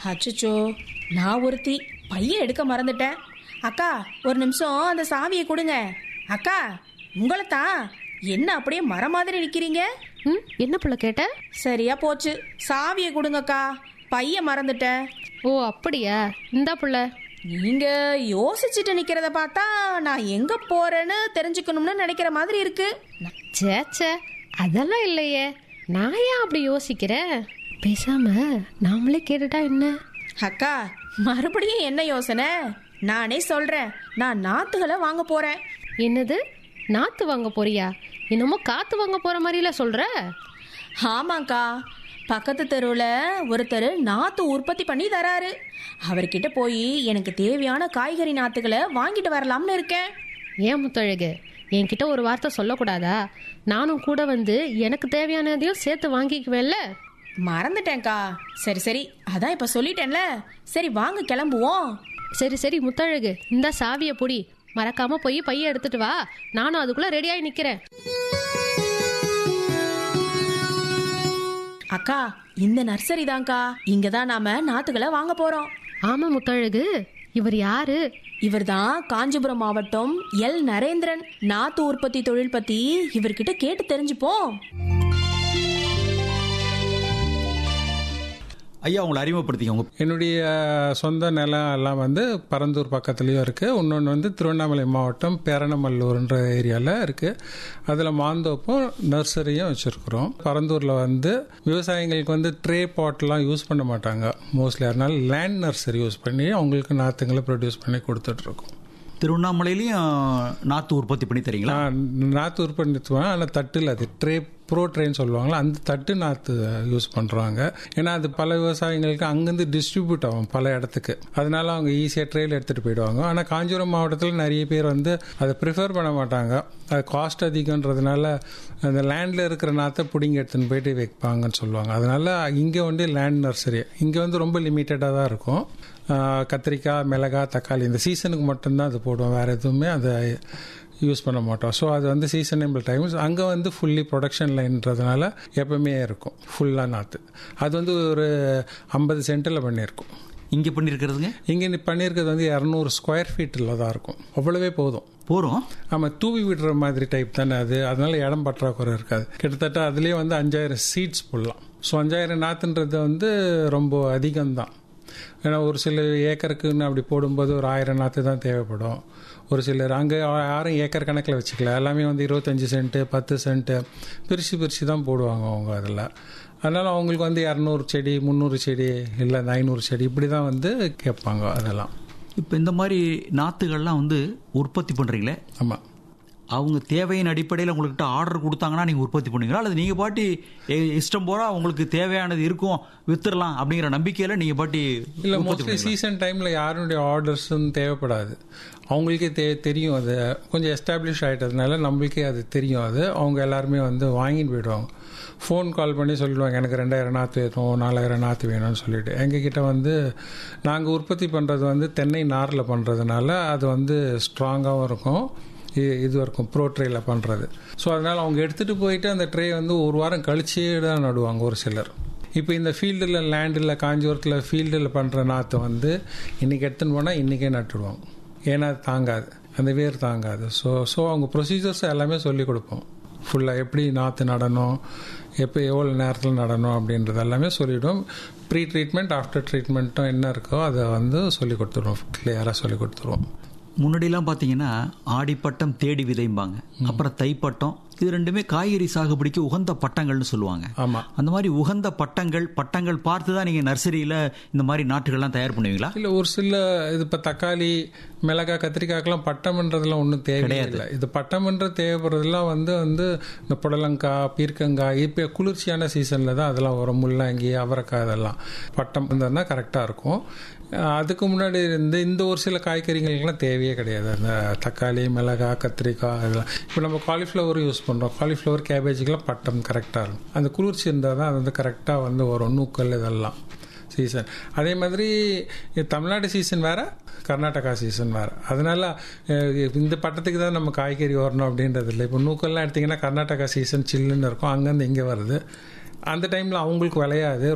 அச்சச்சோ நான் ஒருத்தி பையன் எடுக்க மறந்துட்டேன் அக்கா ஒரு நிமிஷம் அந்த சாவியை கொடுங்க அக்கா உங்களை தான் என்ன அப்படியே மரம் மாதிரி நிக்கிறீங்க ம் என்ன புள்ள கேட்ட சரியா போச்சு சாவியை கொடுங்கக்கா பையன் மறந்துட்டேன் ஓ அப்படியா இந்தா புள்ள நீங்க யோசிச்சுட்டு நிக்கிறத பார்த்தா நான் எங்க போறேன்னு தெரிஞ்சுக்கணும்னு நினைக்கிற மாதிரி இருக்கு சேச்சே அதெல்லாம் இல்லையே நான் ஏன் அப்படி யோசிக்கிறேன் பேசாம நாமளே கேட்டுட்டா என்ன அக்கா மறுபடியும் என்ன யோசனை நானே சொல்றேன் நான் நாத்துகளை வாங்க போறேன் என்னது நாத்து வாங்க போறியா என்னமோ காத்து வாங்க போற மாதிரில சொல்ற ஆமாக்கா பக்கத்து தெருவில் ஒருத்தர் நாத்து உற்பத்தி பண்ணி தராரு அவர்கிட்ட போய் எனக்கு தேவையான காய்கறி நாத்துகளை வாங்கிட்டு வரலாம்னு இருக்கேன் ஏன் முத்தழகு என்கிட்ட ஒரு வார்த்தை சொல்லக்கூடாதா நானும் கூட வந்து எனக்கு தேவையானதையும் சேர்த்து வாங்கிக்குவேன்ல மறந்துட்டேன்க்கா சரி சரி அதான் இப்ப சொல்லிட்டேன்ல சரி வாங்க கிளம்புவோம் சரி சரி முத்தழகு இந்த சாவியை பொடி மறக்காம போய் பைய எடுத்துட்டு வா நானும் அதுக்குள்ள ரெடியாகி நிக்கிறேன் அக்கா இந்த நர்சரி தான்க்கா இங்க தான் நாம நாத்துகளை வாங்க போறோம் ஆமா முத்தழகு இவர் யாரு இவர்தான் காஞ்சிபுரம் மாவட்டம் எல் நரேந்திரன் நாத்து உற்பத்தி தொழில் பத்தி இவர்கிட்ட கேட்டு தெரிஞ்சுப்போம் ஐயா உங்களை அறிமுகப்படுத்திக்க உங்க என்னுடைய சொந்த நிலம் எல்லாம் வந்து பரந்தூர் பக்கத்துலேயும் இருக்குது இன்னொன்று வந்து திருவண்ணாமலை மாவட்டம் பேரணமல்லூர்ன்ற ஏரியாவில் இருக்குது அதில் மாந்தோப்பும் நர்சரியும் வச்சுருக்குறோம் பரந்தூரில் வந்து விவசாயிங்களுக்கு வந்து ட்ரே பாட்லாம் யூஸ் பண்ண மாட்டாங்க மோஸ்ட்லி அதனால லேண்ட் நர்சரி யூஸ் பண்ணி அவங்களுக்கு நாற்றுங்களை ப்ரொடியூஸ் பண்ணி கொடுத்துட்ருக்கோம் திருவண்ணாமலையிலையும் நாத்து உற்பத்தி பண்ணி தரீங்களா நான் நாற்று உற்பத்தித்துவேன் ஆனால் தட்டில் அது ட்ரே ப்ரோ ட்ரேன்னு சொல்லுவாங்களா அந்த தட்டு நாற்று யூஸ் பண்ணுறாங்க ஏன்னா அது பல விவசாயிங்களுக்கு அங்கேருந்து டிஸ்ட்ரிபியூட் ஆகும் பல இடத்துக்கு அதனால அவங்க ஈஸியாக ட்ரெயில் எடுத்துகிட்டு போயிடுவாங்க ஆனால் காஞ்சிபுரம் மாவட்டத்தில் நிறைய பேர் வந்து அதை ப்ரிஃபர் பண்ண மாட்டாங்க அது காஸ்ட் அதிகன்றதுனால அந்த லேண்டில் இருக்கிற நாற்றை பிடிங்கி எடுத்துன்னு போயிட்டு வைப்பாங்கன்னு சொல்லுவாங்க அதனால இங்கே வந்து லேண்ட் நர்சரி இங்கே வந்து ரொம்ப லிமிட்டடாக தான் இருக்கும் ஆஹ் கத்திரிக்காய் மிளகாய் தக்காளி இந்த சீசனுக்கு மட்டும்தான் அது போடுவோம் வேறு எதுவுமே அதை யூஸ் பண்ண மாட்டோம் ஸோ அது வந்து சீசனபிள் டைம்ஸ் அங்கே வந்து ஃபுல்லி ப்ரொடக்ஷன் லைன்றதுனால எப்பவுமே இருக்கும் ஃபுல்லாக நாற்று அது வந்து ஒரு ஐம்பது சென்ட்டில் பண்ணியிருக்கோம் இங்க பண்ணிருக்கிறதுங்க இங்கே நீ பண்ணியிருக்கிறது வந்து இரநூறு ஸ்கொயர் ஃபீட்டில் தான் இருக்கும் அவ்வளவே போதும் போறோம் ஆமாம் தூவி விடுற மாதிரி டைப் தானே அது அதனால இடம் பற்றாக்குறை இருக்காது கிட்டத்தட்ட அதுலேயே வந்து அஞ்சாயிரம் சீட்ஸ் போடலாம் ஸோ அஞ்சாயிரம் நாற்றுன்றது வந்து ரொம்ப அதிகம்தான் ஏன்னா ஒரு சில ஏக்கருக்குன்னு அப்படி போடும்போது ஒரு ஆயிரம் நாற்று தான் தேவைப்படும் ஒரு சிலர் அங்கே யாரும் ஏக்கர் கணக்கில் வச்சுக்கல எல்லாமே வந்து இருபத்தஞ்சி சென்ட்டு பத்து சென்ட்டு பிரித்து பிரித்து தான் போடுவாங்க அவங்க அதில் அதனால் அவங்களுக்கு வந்து இரநூறு செடி முந்நூறு செடி இல்லை ஐநூறு செடி இப்படி தான் வந்து கேட்பாங்க அதெல்லாம் இப்போ இந்த மாதிரி நாத்துகள்லாம் வந்து உற்பத்தி பண்றீங்களே ஆமாம் அவங்க தேவையின் அடிப்படையில் உங்கள்கிட்ட ஆர்டர் கொடுத்தாங்கன்னா நீங்க உற்பத்தி பண்ணுவீங்களா அல்லது நீங்க பாட்டி எ- இஷ்டம் போல உங்களுக்கு தேவையானது இருக்கும் வித்துடலாம் அப்படிங்கிற நம்பிக்கையில நீங்க பாட்டி இல்லை உற்பத்தி மோஸ்ட்லி பண்ணுவீங்களா? சீசன் டைமில் யாருடைய ஆர்டர்ஸும் தேவைப்படாது அவங்களுக்கே தே தெரியும் அது கொஞ்சம் எஸ்டாப்ளிஷ் ஆகிட்டதுனால நம்மளுக்கே அது தெரியும் அது அவங்க எல்லாருமே வந்து வாங்கிட்டு போயிடுவாங்க ஃபோன் கால் பண்ணி சொல்லிடுவாங்க எனக்கு ரெண்டாயிரம் நாற்று வேணும் நாலாயிரம் நாற்று வேணும்னு சொல்லிட்டு எங்ககிட்ட வந்து நாங்கள் உற்பத்தி பண்ணுறது வந்து தென்னை நாரில் பண்ணுறதுனால அது வந்து ஸ்ட்ராங்காகவும் இருக்கும் இ- இது இருக்கும் ப்ரோ ட்ரேயில் பண்ணுறது ஸோ அதனால் அவங்க எடுத்துகிட்டு போயிட்டு அந்த ட்ரே வந்து ஒரு வாரம் கழிச்சே தான் நடுவாங்க ஒரு சிலர் இப்போ இந்த ஃபீல்டில் லேண்டில் காஞ்சிபுரத்தில் ஃபீல்டில் பண்ணுற நாற்று வந்து இன்றைக்கி எடுத்துன்னு போனால் இன்றைக்கே நட்டுடுவாங்க ஏன்னா அது தாங்காது அந்த வேர் தாங்காது ஸோ ஸோ அவங்க ப்ரொசீஜர்ஸ் எல்லாமே சொல்லி கொடுப்போம் ஃபுல்லாக எப்படி நாற்று நடணும் எப்போ எவ்வளோ நேரத்தில் நடணும் அப்படின்றது எல்லாமே சொல்லிவிடும் ப்ரீ ட்ரீட்மெண்ட் ஆஃப்டர் ட்ரீட்மெண்ட்டும் என்ன இருக்கோ அதை வந்து சொல்லி கொடுத்துருவோம் கிளியராக சொல்லி கொடுத்துருவோம் முன்னாடிலாம் பார்த்தீங்கன்னா ஆடிப்பட்டம் தேடி விதைம்பாங்க அப்புறம் தைப்பட்டம் இது ரெண்டுமே காய்கறி சாகுபடிக்கு உகந்த பட்டங்கள்னு சொல்லுவாங்க ஆமாம் அந்த மாதிரி உகந்த பட்டங்கள் பட்டங்கள் பார்த்து தான் நீங்க நர்சரியில இந்த மாதிரி நாட்டுகள்லாம் தயார் பண்ணுவீங்களா இல்லை ஒரு சில இது இப்போ தக்காளி மிளகாய் கத்திரிக்காய்க்கெல்லாம் பட்டம்ன்றதுலாம் ஒன்றும் தேவையில்லை இது பட்டம்ன்ற தேவைப்படுறதுலாம் வந்து வந்து இந்த புடலங்காய் பீர்க்கங்காய் இப்போ குளிர்ச்சியான சீசனில் தான் அதெல்லாம் வரும் முள்ளங்கி அவரைக்காய் அதெல்லாம் பட்டம் இருந்ததுன்னா கரெக்டாக இருக்கும் அஹ் அதுக்கு முன்னாடி இருந்து இந்த ஒரு சில காய்கறிகளுக்கெல்லாம் தேவையே கிடையாது அந்த தக்காளி மிளகாய் கத்திரிக்காய் அதெல்லாம் இப்போ நம்ம காலிஃப்ளவர் யூஸ் பண்ணுறோம் காலிஃப்ளவர் கேபேஜுக்கெல்லாம் பட்டம் கரெக்டாக இருக்கும் அந்த குளிர்ச்சி இருந்தால் தான் அது வந்து கரெக்டாக வந்து வரும் நூக்கல் இதெல்லாம் சீசன் அதே மாதிரி இது தமிழ்நாடு சீசன் வேற கர்நாடகா சீசன் வேற அதனால அஹ், இந்த பட்டத்துக்கு தான் நம்ம காய்கறி வரணும் அப்படின்றது இல்லை இப்போ நூக்கல்லாம் எடுத்தீங்கன்னா கர்நாடகா சீசன் சில்லுன்னு இருக்கும் அங்கேருந்து இங்கே வருது அந்த டைமில் அவங்களுக்கு விளையாது